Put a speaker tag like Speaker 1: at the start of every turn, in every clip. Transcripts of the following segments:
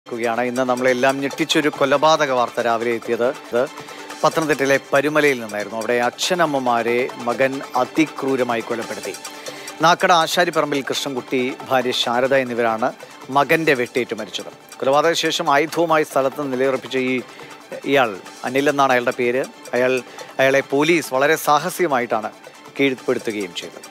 Speaker 1: ക്കുകയാണ് ഇന്ന് നമ്മളെല്ലാം ഞെട്ടിച്ചൊരു കൊലപാതക വാർത്ത രാവിലെ എത്തിയത് ഇത് പത്തനംതിട്ടയിലെ പരുമലയിൽ നിന്നായിരുന്നു അവിടെ അച്ഛനമ്മമാരെ മകൻ അതിക്രൂരമായി കൊലപ്പെടുത്തി നാക്കട ആശാരിപ്പറമ്പിൽ കൃഷ്ണൻകുട്ടി ഭാര്യ ശാരദ എന്നിവരാണ് മകന്റെ വെട്ടേറ്റ് മരിച്ചത് കൊലപാതക ശേഷം ആയുധവുമായി സ്ഥലത്ത് നിലയുറപ്പിച്ച ഈ ഇയാൾ അനിൽ എന്നാണ് അയാളുടെ പേര് അയാൾ അയാളെ പോലീസ് വളരെ സാഹസികമായിട്ടാണ് കീഴ്പ്പെടുത്തുകയും ചെയ്തത്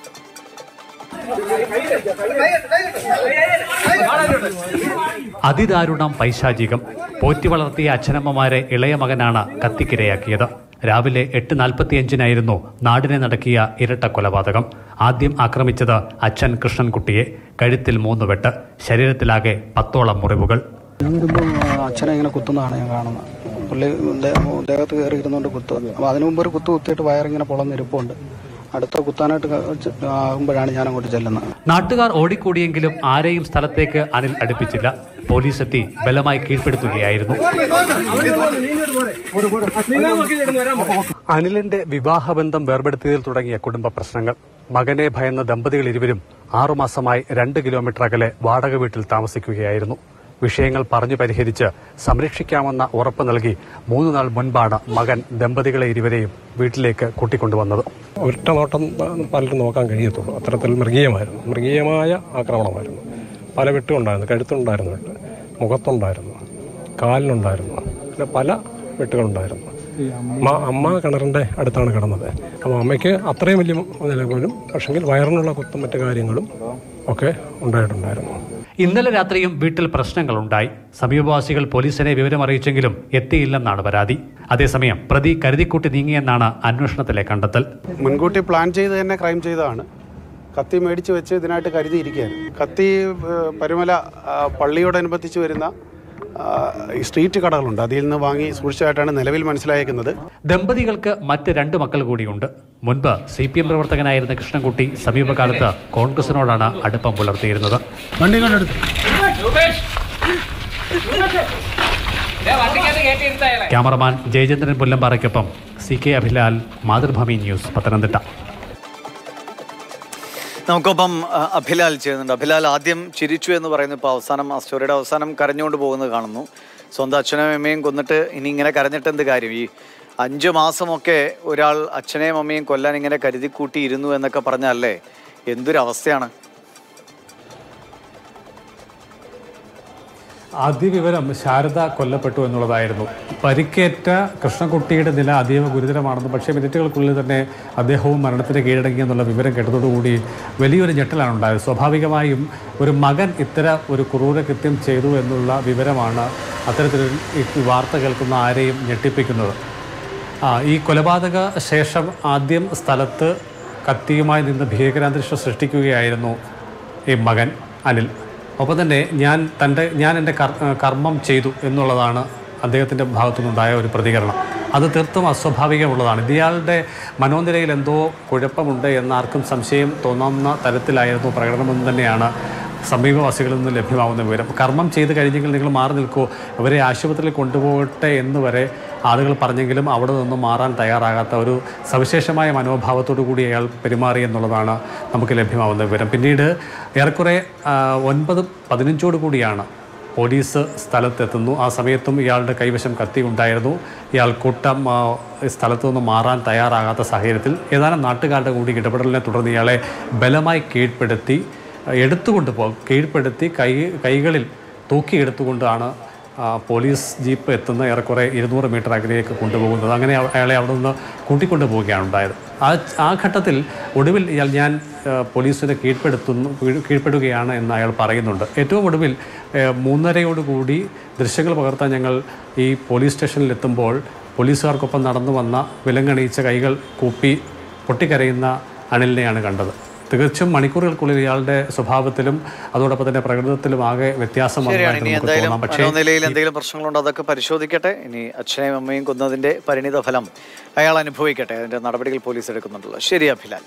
Speaker 2: അതിദാരുണം പൈശാചികം പോറ്റി വളർത്തിയ അച്ഛനമ്മമാരെ ഇളയ മകനാണ് കത്തിക്കിരയാക്കിയത് രാവിലെ എട്ട് നാൽപ്പത്തിയഞ്ചിനായിരുന്നു നാടിനെ നടക്കിയ ഇരട്ട കൊലപാതകം ആദ്യം ആക്രമിച്ചത് അച്ഛൻ കൃഷ്ണൻകുട്ടിയെ കഴുത്തിൽ മൂന്ന് വെട്ട് ശരീരത്തിലാകെ പത്തോളം മുറിവുകൾ
Speaker 3: ഞാൻ വരുമ്പോൾ അച്ഛനെ ഇങ്ങനെ കുത്തുന്നതാണ് ഞാൻ കാണുന്നത് പുള്ളി ദേ- ദേഹത്ത് കയറി ഇരുന്നുകൊണ്ട് കുത്തുക അപ്പോൾ അതിനു മുമ്പ് ഒരു കുത്തു കുത്തിയിട്ട് വയറിങ്ങനെ പൊളന്നിരിപ്പുണ്ട് അടുത്ത കുത്താനായിട്ട് ക- ചെ- ആകുമ്പോഴാണ് ഞാൻ അങ്ങോട്ട് ചെല്ലുന്നത്
Speaker 2: നാട്ടുകാർ ഓടിക്കൂടിയെങ്കിലും ആരെയും സ്ഥലത്തേക്ക് അനിൽ അടുപ്പിച്ചില്ല പോലീസ് എത്തി ബലമായി കീഴ്പ്പെടുത്തുകയായിരുന്നു അനിലിന്റെ വിവാഹബന്ധം വേർപെടുത്തിയതിൽ തുടങ്ങിയ കുടുംബ പ്രശ്നങ്ങൾ മകനെ ഭയന്ന ദമ്പതികൾ ഇരുവരും ആറുമാസമായി രണ്ട് കിലോമീറ്റർ അകലെ വാടക വീട്ടിൽ താമസിക്കുകയായിരുന്നു വിഷയങ്ങൾ പറഞ്ഞു പരിഹരിച്ച് സംരക്ഷിക്കാമെന്ന ഉറപ്പ് നൽകി മൂന്ന് നാൾ മുൻപാണ് മകൻ ദമ്പതികളെ ഇരുവരെയും വീട്ടിലേക്ക് കൂട്ടിക്കൊണ്ടുവന്നത്
Speaker 4: ഒറ്റ നോട്ടം പലരും നോക്കാൻ കഴിയത്തുള്ളൂ അത്തരത്തിൽ മൃഗീയമായിരുന്നു മൃഗീയമായ ആക്രമണമായിരുന്നു പല വെട്ടുണ്ടായിരുന്നു കഴുത്തുണ്ടായിരുന്നു വെട്ട് മുഖത്തുണ്ടായിരുന്നു കാലിനുണ്ടായിരുന്നു പിന്നെ പല വെട്ടുകളുണ്ടായിരുന്നു അമ്മ അമ്മ കിണറിൻ്റെ അടുത്താണ് കിടന്നത് അപ്പോൾ അമ്മയ്ക്ക് അത്രയും വലിയ നില പോലും പക്ഷെങ്കിൽ വയറിനുള്ള കുത്തും മറ്റു കാര്യങ്ങളും ഒക്കെ ഉണ്ടായിട്ടുണ്ടായിരുന്നു
Speaker 2: ഇന്നലെ രാത്രിയും വീട്ടിൽ പ്രശ്നങ്ങളുണ്ടായി സമീപവാസികൾ പോലീസിനെ വിവരമറിയിച്ചെങ്കിലും എത്തിയില്ലെന്നാണ് പരാതി അതേസമയം പ്രതി കരുതിക്കൂട്ടി നീങ്ങിയെന്നാണ് അന്വേഷണത്തിലെ കണ്ടെത്തൽ
Speaker 5: മുൻകൂട്ടി പ്ലാൻ ചെയ്ത് തന്നെ ക്രൈം ചെയ്തതാണ് കത്തി മേടിച്ച് വെച്ച് ഇതിനായിട്ട് കരുതിയിരിക്കുകയായിരുന്നു കത്തി ഏഹ്, പരുമല ആ, പള്ളിയോടനുബന്ധിച്ച് വരുന്ന ആ, ഈ സ്ട്രീറ്റ് കടകളുണ്ട് അതിൽ നിന്ന് വാങ്ങി സൂക്ഷിച്ചതായിട്ടാണ് നിലവിൽ മനസ്സിലായേക്കുന്നത്
Speaker 2: ദമ്പതികൾക്ക് മറ്റ് രണ്ട് മക്കൾ കൂടിയുണ്ട് മുൻപ് സി പി എം പ്രവർത്തകനായിരുന്ന കൃഷ്ണൻകുട്ടി സമീപകാലത്ത് കോൺഗ്രസിനോടാണ് അടുപ്പം പുലർത്തിയിരുന്നത് ക്യാമറമാൻ ജയചന്ദ്രൻ പുല്ലമ്പാറയ്ക്കൊപ്പം C K Abhilal Mathrubhumi news Pathanamthitta
Speaker 1: നമുക്കൊപ്പം അ, അഭിലാൽ ചെയ്യുന്നുണ്ട് അഭിലാൽ ആദ്യം ചിരിച്ചു എന്ന് പറയുന്നു ഇപ്പോൾ അവസാനം ആ സ്റ്റോറിയുടെ അവസാനം കരഞ്ഞുകൊണ്ട് പോകുന്നത് കാണുന്നു സ്വന്തം അച്ഛനെയും അമ്മയും കൊന്നിട്ട് ഇനി ഇങ്ങനെ കരഞ്ഞിട്ട് എന്ത് കാര്യം ഈ അഞ്ച് മാസമൊക്കെ ഒരാൾ അച്ഛനെയും അമ്മയും കൊല്ലാൻ ഇങ്ങനെ കരുതി കൂട്ടിയിരുന്നു എന്നൊക്കെ പറഞ്ഞല്ലേ എന്തൊരവസ്ഥയാണ്
Speaker 6: ആദ്യ വിവരം ശാരദ കൊല്ലപ്പെട്ടു എന്നുള്ളതായിരുന്നു പരിക്കേറ്റ കൃഷ്ണൻകുട്ടിയുടെ നില അതീവ ഗുരുതരമാണെന്ന് പക്ഷേ മിനിറ്റുകൾക്കുള്ളിൽ തന്നെ അദ്ദേഹവും മരണത്തിന് കീഴടങ്ങി എന്നുള്ള വിവരം കേട്ടതോടുകൂടി വലിയൊരു ഞെട്ടലാണ് ഉണ്ടായത് സ്വാഭാവികമായും ഒരു മകൻ ഇത്തരം ഒരു ക്രൂരകൃത്യം ചെയ്തു എന്നുള്ള വിവരമാണ് അത്തരത്തിലൊരു ഈ വാർത്ത കേൾക്കുന്ന ആരെയും ഞെട്ടിപ്പിക്കുന്നത് ആ, ഈ കൊലപാതക ശേഷം ആദ്യം സ്ഥലത്ത് കത്തിയുമായി നിന്ന് ഭീകരാന്തരീക്ഷം സൃഷ്ടിക്കുകയായിരുന്നു ഈ മകൻ അനിൽ ഒപ്പം തന്നെ ഞാൻ തൻ്റെ ഞാൻ എൻ്റെ കർ കർമ്മം ചെയ്തു എന്നുള്ളതാണ് അദ്ദേഹത്തിൻ്റെ ഭാഗത്തുനിന്നുണ്ടായ ഒരു പ്രതികരണം അത് തീർത്തും അസ്വാഭാവികമുള്ളതാണ് ഇയാളുടെ മനോനിലയിൽ എന്തോ കുഴപ്പമുണ്ട് എന്നാർക്കും സംശയം തോന്നാവുന്ന തരത്തിലായിരുന്നു പ്രകടനമെന്ന് തന്നെയാണ് സമീപവാസികളിൽ നിന്ന് ലഭ്യമാവുന്ന വിവരം കർമ്മം ചെയ്ത് കഴിഞ്ഞെങ്കിൽ നിങ്ങൾ മാറി നിൽക്കൂ അവരെ ആശുപത്രിയിൽ കൊണ്ടുപോകട്ടെ എന്ന് വരെ ആളുകൾ പറഞ്ഞെങ്കിലും അവിടെ നിന്നും മാറാൻ തയ്യാറാകാത്ത ഒരു സവിശേഷമായ മനോഭാവത്തോടു കൂടി അയാൾ പെരുമാറി എന്നുള്ളതാണ് നമുക്ക് ലഭ്യമാവുന്ന വിവരം പിന്നീട് ഏറെക്കുറെ ആ, ഒൻപത് പതിനഞ്ചോട് കൂടിയാണ് പോലീസ് സ്ഥലത്തെത്തുന്നു ആ സമയത്തും ഇയാളുടെ കൈവശം കത്തി ഉണ്ടായിരുന്നു ഇയാൾ കൂട്ടം ആ, സ്ഥലത്തു നിന്ന് മാറാൻ തയ്യാറാകാത്ത സാഹചര്യത്തിൽ ഏതാനും നാട്ടുകാരുടെ കൂടി ഇടപെടലിനെ തുടർന്ന് ഇയാളെ ബലമായി കീഴ്പ്പെടുത്തി എടുത്തുകൊണ്ട് പോ കീഴ്പ്പെടുത്തി കൈ കൈകളിൽ തൂക്കിയെടുത്തുകൊണ്ടാണ് ആ, പോലീസ് ജീപ്പ് എത്തുന്ന ഏറെക്കുറെ ഇരുന്നൂറ് മീറ്റർ അകലേക്ക് കൊണ്ടുപോകുന്നത് അങ്ങനെ അവ- അയാളെ അവിടെ നിന്ന് കൂട്ടിക്കൊണ്ടു പോവുകയാണ് ഉണ്ടായത് ആ ആ ഘട്ടത്തിൽ ഒടുവിൽ ഇയാൾ ഞാൻ ആ, പോലീസിനെ കീഴ്പ്പെടുത്തുന്നു കീഴ്- കീഴ്പ്പെടുകയാണ് എന്ന് അയാൾ പറയുന്നുണ്ട് ഏറ്റവും ഒടുവിൽ ഏ, മൂന്നരയോടുകൂടി ദൃശ്യങ്ങൾ പകർത്താൻ ഞങ്ങൾ ഈ പോലീസ് സ്റ്റേഷനിൽ എത്തുമ്പോൾ പോലീസുകാർക്കൊപ്പം നടന്നു വന്ന വിലങ്ങണിയിച്ച കൈകൾ കൂപ്പി പൊട്ടിക്കരയുന്ന അനിലിനെയാണ് കണ്ടത് തികച്ചും മണിക്കൂറുകൾക്കുള്ളിൽ ഇയാളുടെ സ്വഭാവത്തിലും അതോടൊപ്പം തന്നെ പ്രകൃതത്തിലും ആകെ വ്യത്യാസം
Speaker 1: ശരിയാണ്
Speaker 6: വന്നതായിട്ട്
Speaker 1: ഇനി
Speaker 6: നമുക്ക്
Speaker 1: എന്തായാലും
Speaker 6: തോന്നാം പക്ഷേ
Speaker 1: മനോനിലയിൽ എന്തെങ്കിലും പ്രശ്നങ്ങളുണ്ടോ അതൊക്കെ പരിശോധിക്കട്ടെ ഇനി അച്ഛനെയും അമ്മയും കൊന്നതിന്റെ പരിണിത ഫലം അയാൾ അനുഭവിക്കട്ടെ അതിന്റെ നടപടികൾ പോലീസ് എടുക്കുന്നുണ്ടല്ലോ ശരി അഭിലാൽ